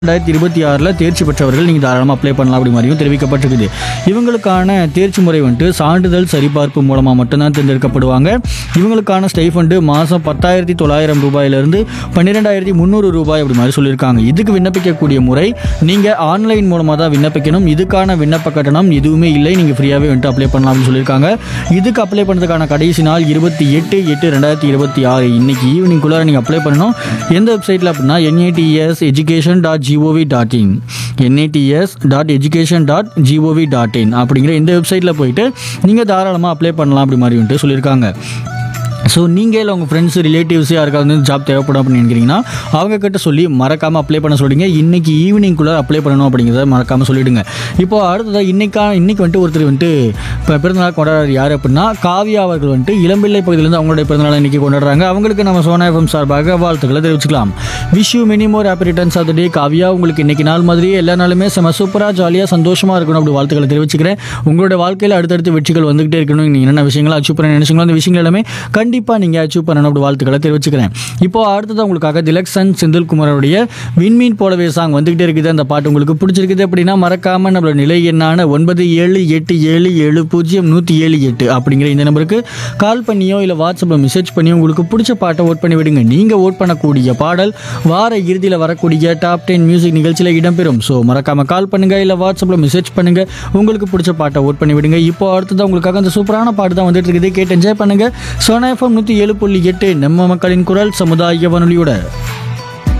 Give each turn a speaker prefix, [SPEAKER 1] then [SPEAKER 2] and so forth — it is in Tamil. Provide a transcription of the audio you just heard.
[SPEAKER 1] ரெண்டாயிரத்தி இருபத்தி ஆறில் தேர்ச்சி பெற்றவர்கள் நீங்கள் தாராளமாக அப்ளை பண்ணலாம் அப்படி மாதிரியும் தெரிவிக்கப்பட்டிருக்குது இவங்களுக்கான தேர்ச்சி முறை வந்துட்டு சான்றிதழ் சரிபார்ப்பு மூலமாக மட்டும்தான் தேர்ந்தெடுக்கப்படுவாங்க இவங்களுக்கான ஸ்டைஃபண்டு மாதம் பத்தாயிரத்தி தொள்ளாயிரம் ரூபாயிலிருந்து பன்னிரெண்டாயிரத்தி முந்நூறு ரூபாய் அப்படி மாதிரி சொல்லியிருக்காங்க இதுக்கு விண்ணப்பிக்கக்கூடிய முறை நீங்கள் ஆன்லைன் மூலமாக தான் விண்ணப்பிக்கணும் இதுக்கான விண்ணப்ப கட்டணம் எதுவுமே இல்லை நீங்கள் ஃப்ரீயாகவே வந்துட்டு அப்ளை பண்ணலாம் அப்படின்னு சொல்லியிருக்காங்க இதுக்கு அப்ளை பண்ணுறதுக்கான கடைசி நாள் இருபத்தி எட்டு எட்டு ரெண்டாயிரத்தி இருபத்தி ஆறு இன்னைக்கு ஈவினிங்குள்ளார நீங்கள் அப்ளை பண்ணணும் எந்த வெப்சைட்டில் அப்படின்னா NATS education dot GOV dot in NATS dot education dot GOV dot in அப்படிங்கிற இந்த வெப்சைட்டில் போயிட்டு நீங்கள் தாராளமாக அப்ளை பண்ணலாம் அப்படி மாதிரி வந்துட்டு சொல்லியிருக்காங்க ஸோ நீங்கள் இல்லை உங்கள் ஃப்ரெண்ட்ஸ் ரிலேட்டிவ்ஸ் யாருக்காவது வந்து ஜாப் தேவைப்படும் அப்படின்னு நினைக்கிறீங்கன்னா அவங்க கிட்ட சொல்லி மறக்காமல் அப்ளை பண்ண சொல்லிடுங்க இன்னைக்கு ஈவினிங்குள்ளே அப்ளை பண்ணணும் அப்படிங்கிறத மறக்காமல் சொல்லிடுங்க இப்போ அடுத்ததாக இன்னைக்கா இன்னைக்கு வந்துட்டு ஒருத்தர் வந்துட்டு இப்போ பிறந்தநாள் கொண்டாடுறாரு யார் அப்படின்னா காவியா அவர்கள் வந்துட்டு இளம்பிள்ளை பகுதியிலேருந்து அவங்களுடைய பிறந்தநாள் இன்னைக்கு கொண்டாடுறாங்க அவங்களுக்கு நம்ம சோனா எஃப்எம் சார்பாக வாழ்த்துக்களை தெரிவிச்சுக்கலாம் wish you many more happy returns of the day Kavya உங்களுக்கு இன்னைக்கு நாள் மாதிரியே எல்லா நாளுமே செம சூப்பராக ஜாலியாக சந்தோஷமாக இருக்கணும் அப்படி வாழ்த்துக்களை தெரிவிச்சுக்கிறேன் உங்களோட வாழ்க்கையில் அடுத்தடுத்து வெற்றிகள் வந்துகிட்டே இருக்கணும் நீங்கள் என்னென்ன விஷயங்களை அச்சீவ் பண்ண நினைச்சீங்களோ அந்த விஷயங்கள் எல்லாமே கண்டிப்பாக நீங்கள் அச்சீவ் பண்ணணும் அப்படி வாழ்த்துக்களை தெரிவிச்சுக்கிறேன் இப்போ அடுத்தது உங்களுக்காக திலக்ஷன் செந்தில்குமாரோடைய விண்மீன் போலவே சாங் வந்துகிட்டே இருக்குது அந்த பாட்டு உங்களுக்கு பிடிச்சிருக்குது அப்படின்னா மறக்காம நம்மளோட நிலை எண்ணான ஒன்பது ஏழு எட்டு ஏழு ஏழு பூஜ்ஜியம் நூற்றி ஏழு எட்டு அப்படிங்கிற இந்த நம்பருக்கு கால் பண்ணியோ இல்லை வாட்ஸ்அப்பில் மெசேஜ் பண்ணியோ உங்களுக்கு பிடிச்ச பாட்டை ஓட் பண்ணி விடுங்க நீங்கள் ஓட் பண்ணக்கூடிய பாடல் வார இறுதியில் வரக்கூடிய டாப் டென் மியூசிக் நிகழ்ச்சியில் இடம்பெறும் ஸோ மறக்காம கால் பண்ணுங்க இல்லை வாட்ஸ்அப்பில் மெசேஜ் பண்ணுங்க உங்களுக்கு பிடிச்ச பாட்டை ஓட் பண்ணி விடுங்க இப்போ அடுத்தது உங்களுக்காக அந்த சூப்பரான பாட்டு தான் வந்துட்டு இருக்குது கேட்டு என்ஜாய் பண்ணுங்க சோனா எஃப்எம் நூற்றி ஏழு புள்ளி எட்டு நம்ம மக்களின் குரல் சமுதாய வானொலியோட